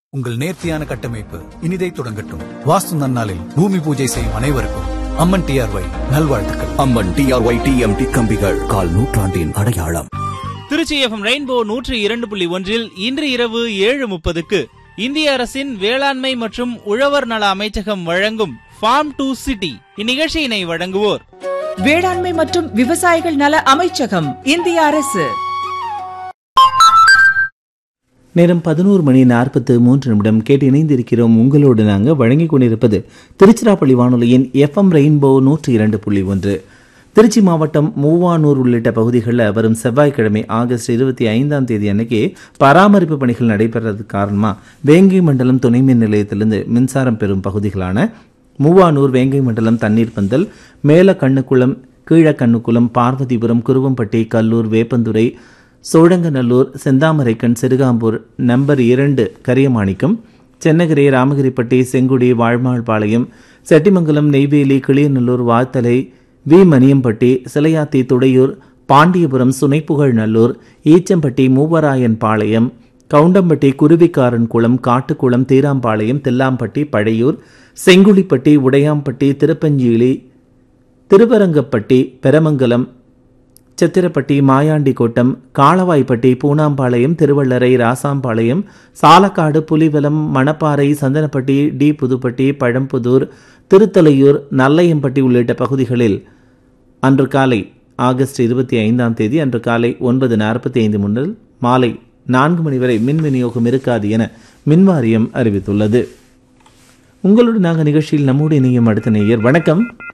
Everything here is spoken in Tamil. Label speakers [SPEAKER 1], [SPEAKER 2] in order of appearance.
[SPEAKER 1] உங்கள் நேர்த்தியான கட்டமைப்பு இனிதை தொடங்கட்டும் வாஸ்து நன்னாளில் பூமி பூஜை செய்யும் அனைவருக்கும் அம்மன் டிஆர்ஒய் நல்வாழ்த்துக்கள்
[SPEAKER 2] அம்மன் டிஆர்ஒய் டிஎம்டி கம்பிகள் கால் நூற்றாண்டின் அடையாளம்
[SPEAKER 3] திருச்சி எஃப்எம் ரெயின்போ நூற்றி இரண்டு புள்ளி ஒன்றில் இன்று இரவு ஏழு முப்பதுக்கு இந்திய அரசின் வேளாண்மை மற்றும் உழவர் நல அமைச்சகம் வழங்கும் ஃபார்ம் டு சிட்டி இந்நிகழ்ச்சியினை வழங்குவோர்
[SPEAKER 4] வேளாண்மை மற்றும் விவசாயிகள் நல அமைச்சகம் இந்திய அரசு
[SPEAKER 5] நேரம் பதினோரு மணி நாற்பத்து மூன்று நிமிடம் கேட்டு இணைந்திருக்கிறோம் உங்களோடு நாங்கள் வழங்கி கொண்டிருப்பது திருச்சிராப்பள்ளி வானொலியின் எஃப்எம் ரெயின்போ நூற்றி இரண்டு புள்ளி ஒன்று திருச்சி மாவட்டம் மூவானூர் உள்ளிட்ட பகுதிகளில் வரும் செவ்வாய்க்கிழமை ஆகஸ்ட் இருபத்தி ஐந்தாம் தேதி அன்னைக்கு பராமரிப்பு பணிகள் நடைபெறது காரணமாக வேங்கை மண்டலம் துணை மின் நிலையத்திலிருந்து மின்சாரம் பெறும் பகுதிகளான மூவானூர் வேங்கை மண்டலம் தண்ணீர் பந்தல் மேல கண்ணுக்குளம் கீழ கண்ணுக்குளம் பார்வதிபுரம் குருவம்பட்டி கல்லூர் வேப்பந்துறை சோழங்கநல்லூர் செந்தாமரைக்கண் சிறுகாம்பூர் நம்பர் இரண்டு கரியமாணிக்கம் சென்னகிரி ராமகிரிப்பட்டி செங்குடி வாழ்மாள்பாளையம் செட்டிமங்கலம் நெய்வேலி கிளியநல்லூர் வாத்தலை வி மணியம்பட்டி சிலையாத்தி துடையூர் பாண்டியபுரம் சுனைப்புகழ் நல்லூர் ஈச்சம்பட்டி மூவராயன் பாளையம் கவுண்டம்பட்டி குருவிக்காரன் குளம் காட்டுக்குளம் தீராம்பாளையம் தில்லாம்பட்டி பழையூர் செங்குழிப்பட்டி உடையாம்பட்டி திருப்பஞ்சீலி திருவரங்கப்பட்டி பெரமங்கலம் சித்திரப்பட்டி மாயாண்டி கோட்டம் காளவாய்ப்பட்டி பூனாம்பாளையம் திருவள்ளரை ராசாம்பாளையம் சாலக்காடு புலிவலம் மணப்பாறை சந்தனப்பட்டி டி புதுப்பட்டி பழம்புதூர் திருத்தலையூர் நல்லையம்பட்டி உள்ளிட்ட பகுதிகளில் அன்று காலை ஆகஸ்ட் இருபத்தி ஐந்தாம் தேதி அன்று காலை ஒன்பது நாற்பத்தி ஐந்து முதல் மாலை நான்கு மணி வரை மின் விநியோகம் இருக்காது என மின்வாரியம் அறிவித்துள்ளது உங்களோடு நாங்கள் நிகழ்ச்சியில் நம்மோடு இணையும் அடுத்த நேயர் வணக்கம்